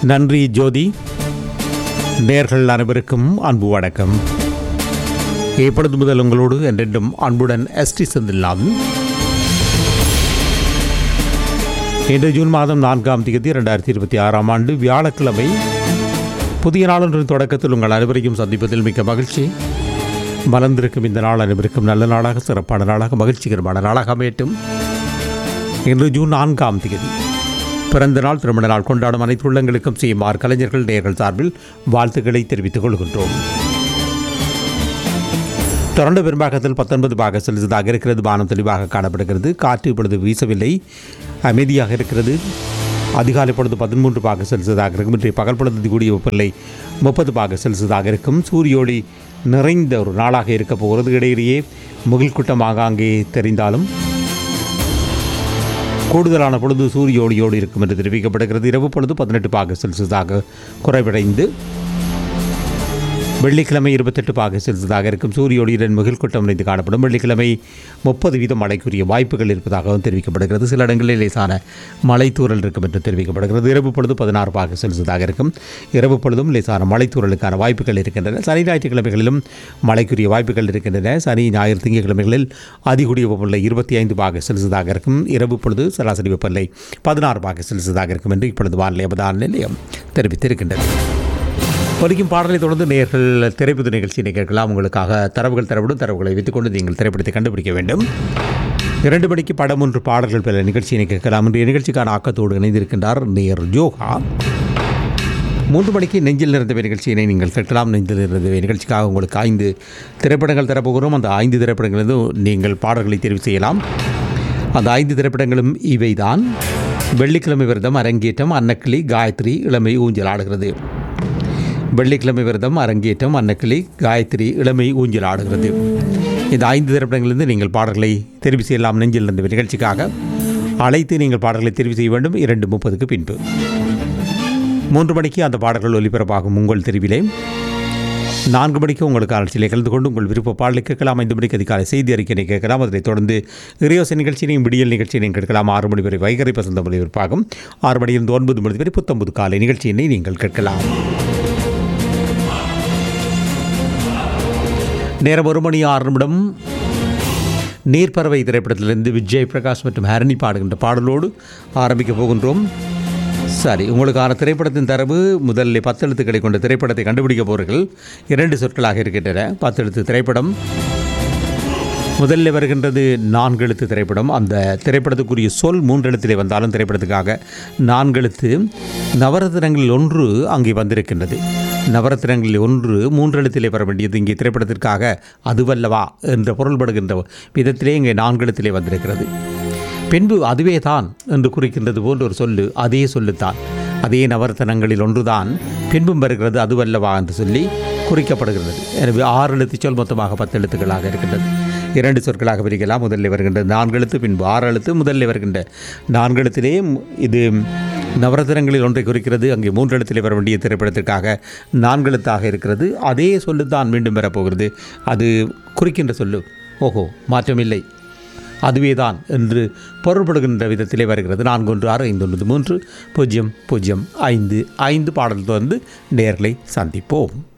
நன்றி ஜோதி நேர்கள் அனைவருக்கும் அன்பு வணக்கம் இப்பொழுது முதல் உங்களோடு என்றென்றும் அன்புடன் எஸ்டி செந்தில்நாதன் இன்று ஜூன் மாதம் நான்காம் தேதி இரண்டாயிரத்தி இருபத்தி ஆறாம் ஆண்டு வியாழக்கிழமை புதிய நாளொன்றின் தொடக்கத்தில் உங்கள் அனைவரையும் சந்திப்பதில் மிக்க மகிழ்ச்சி மலர்ந்திருக்கும் இந்த நாள் அனைவருக்கும் நல்ல நாளாக சிறப்பான நாளாக மகிழ்ச்சிகரமான நாளாக அமையட்டும் இன்று ஜூன் நான்காம் தேதி பிறந்த நாள் திருமண நாள் கொண்டாடும் அனைத்து உள்ளங்களுக்கும் செய்யுமாறு கலைஞர்கள் நேர்கள் சார்பில் வாழ்த்துக்களை தெரிவித்துக் கொள்கின்றோம் தொடர்ந்து பெரும்பாகத்தில் பத்தொன்பது பாக செலுத்ததாக இருக்கிறது வானம் தெளிவாக காணப்படுகிறது காற்று இப்பொழுது வீசவில்லை அமைதியாக இருக்கிறது அதிகாலை பொழுது பதிமூன்று பாக செலுத்ததாக இருக்கும் இன்றைய பகல் பொழுது கூடிய வெப்பநிலை முப்பது பாக செலுத்ததாக இருக்கும் சூரியோடி நிறைந்த ஒரு நாளாக இருக்க போகிறது இடையிலேயே முகில் கூட்டமாக அங்கே தெரிந்தாலும் கூடுதலான பொழுது சூரிய ஒளியோடு இருக்கும் என்று தெரிவிக்கப்படுகிறது இரவு பொழுது பதினெட்டு பாக செல்சியஸாக குறைவடைந்து வெள்ளிக்கிழமை இருபத்தெட்டு பாக செல்சியஸாக இருக்கும் சூரிய ஒளியுடன் முகில் கூட்டம் இணைந்து காணப்படும் வெள்ளிக்கிழமை முப்பது வீதம் மழைக்குரிய வாய்ப்புகள் இருப்பதாகவும் தெரிவிக்கப்படுகிறது சில இடங்களில் லேசான மழைத்தூறல் இருக்கும் என்று தெரிவிக்கப்படுகிறது இரவு பொழுது பதினாறு பாக செல்சியஸாக இருக்கும் இரவு பொழுதும் லேசான மழைத்தூறலுக்கான வாய்ப்புகள் இருக்கின்றன சனி ஞாயிற்றுக்கிழமைகளிலும் மழைக்குரிய வாய்ப்புகள் இருக்கின்றன சனி ஞாயிறு திங்கட்கிழமைகளில் அதிகூடிய வெப்பநிலை இருபத்தி ஐந்து பாக செல்சியஸாக இருக்கும் இரவு பொழுது சராசரி வெப்பநிலை பதினாறு பாக செல்சியஸாக இருக்கும் என்று இப்பொழுது வானிலை அவதான நிலையம் தெரிவித்திருக்கின்றது ஒலிக்கும் பாடலை தொடர்ந்து நேர்கள் திரைப்பட நிகழ்ச்சியினை கேட்கலாம் உங்களுக்காக தரவுகள் தரப்படும் தரவுகளை வைத்துக்கொண்டு நீங்கள் திரைப்படத்தை கண்டுபிடிக்க வேண்டும் இரண்டு மணிக்கு படம் ஒன்று பாடல்கள் பல நிகழ்ச்சியினை கேட்கலாம் இன்றைய நிகழ்ச்சிக்கான ஆக்கத்தோடு இணைந்திருக்கின்றார் நேர் ஜோகா மூன்று மணிக்கு நெஞ்சில் நிறந்தவை நிகழ்ச்சியினை நீங்கள் கேட்கலாம் நெஞ்சில் நிறந்தவை நிகழ்ச்சிக்காக உங்களுக்கு ஐந்து திரைப்படங்கள் தரப்போகிறோம் அந்த ஐந்து திரைப்படங்களிலிருந்து நீங்கள் பாடல்களை தெரிவு செய்யலாம் அந்த ஐந்து திரைப்படங்களும் இவைதான் வெள்ளிக்கிழமை விரதம் அரங்கேற்றம் அன்னக்கிளி காயத்ரி இளமை ஊஞ்சல் ஆடுகிறது வெள்ளிக்கிழமை விரதம் அரங்கேற்றம் அன்னக்கிளி காயத்ரி இளமை ஊஞ்சல் ஆடுகிறது இந்த ஐந்து திரைப்படங்களிலிருந்து நீங்கள் பாடல்களை தெரிவு செய்யலாம் நெஞ்சில் இருந்த நிகழ்ச்சிக்காக அழைத்து நீங்கள் பாடல்களை தெரிவு செய்ய வேண்டும் இரண்டு முப்பதுக்கு பின்பு மூன்று மணிக்கு அந்த பாடல்கள் ஒலிபரப்பாகும் உங்கள் தெரிவிலே நான்கு மணிக்கு உங்களுக்கு அலட்சியிலே கலந்து கொண்டு உங்கள் விருப்ப பாடலை கேட்கலாம் ஐந்து மணிக்கு அதிகாலை செய்தி அறிக்கையை கேட்கலாம் அதனைத் தொடர்ந்து இரியோச நிகழ்ச்சியினையும் விடியல் நிகழ்ச்சியினையும் கேட்கலாம் ஆறு மணி வரை வைகரை பசந்த ஒலிபரப்பாகும் ஆறு மணியிலிருந்து ஒன்பது மணி வரை புத்தொன்பது காலை நிகழ்ச்சியினை நீங்கள் கேட்கலாம் நேரம் ஒரு மணி ஆறு நிமிடம் நீர்ப்பறவை திரைப்படத்திலிருந்து விஜய் பிரகாஷ் மற்றும் ஹரணி பாடுகின்ற பாடலோடு ஆரம்பிக்க போகின்றோம் சரி உங்களுக்கான திரைப்படத்தின் தரவு முதலில் பத்து எழுத்துக்களை கொண்ட திரைப்படத்தை கண்டுபிடிக்க போகிறீர்கள் இரண்டு சொற்களாக இருக்கின்றன பத்து எழுத்து திரைப்படம் முதலில் வருகின்றது நான்கு எழுத்து திரைப்படம் அந்த திரைப்படத்துக்குரிய சொல் மூன்று எழுத்திலே வந்தாலும் திரைப்படத்துக்காக நான்கு எழுத்து நவரத்தினங்களில் ஒன்று அங்கே வந்திருக்கின்றது நவரத்தினங்களில் ஒன்று மூன்று எழுத்திலே வர வேண்டியது இங்கே திரைப்படத்திற்காக அதுவல்லவா என்ற பொருள்படுகின்ற விதத்திலே இங்கே நான்கு எழுத்திலே வந்திருக்கிறது பின்பு அதுவே தான் என்று குறிக்கின்றது போன்ற ஒரு சொல்லு அதே சொல்லுத்தான் அதே நவரத்தனங்களில் ஒன்றுதான் பின்பும் வருகிறது அதுவல்லவா என்று சொல்லி குறிக்கப்படுகிறது எனவே ஆறு எழுத்து சொல் மொத்தமாக பத்து எழுத்துக்களாக இருக்கின்றது இரண்டு சொற்களாக பிரிக்கலாம் முதலில் வருகின்ற நான்கு எழுத்து பின்பு ஆறு எழுத்து முதலில் வருகின்ற நான்கு எழுத்திலே இது நவரத்தினங்களில் ஒன்றை குறிக்கிறது அங்கே மூன்று எழுத்திலே வர வேண்டிய திரைப்படத்திற்காக நான்கு எழுத்தாக இருக்கிறது அதே சொல்லு தான் மீண்டும் வரப்போகிறது அது குறிக்கின்ற சொல்லு ஓஹோ மாற்றமில்லை அதுவே தான் என்று பொருள்படுகின்ற விதத்திலே வருகிறது நான்கு ஒன்று ஆறு ஐந்து ஒன்பது மூன்று பூஜ்ஜியம் பூஜ்ஜியம் ஐந்து ஐந்து பாடல் தொடர்ந்து நேர்களை சந்திப்போம்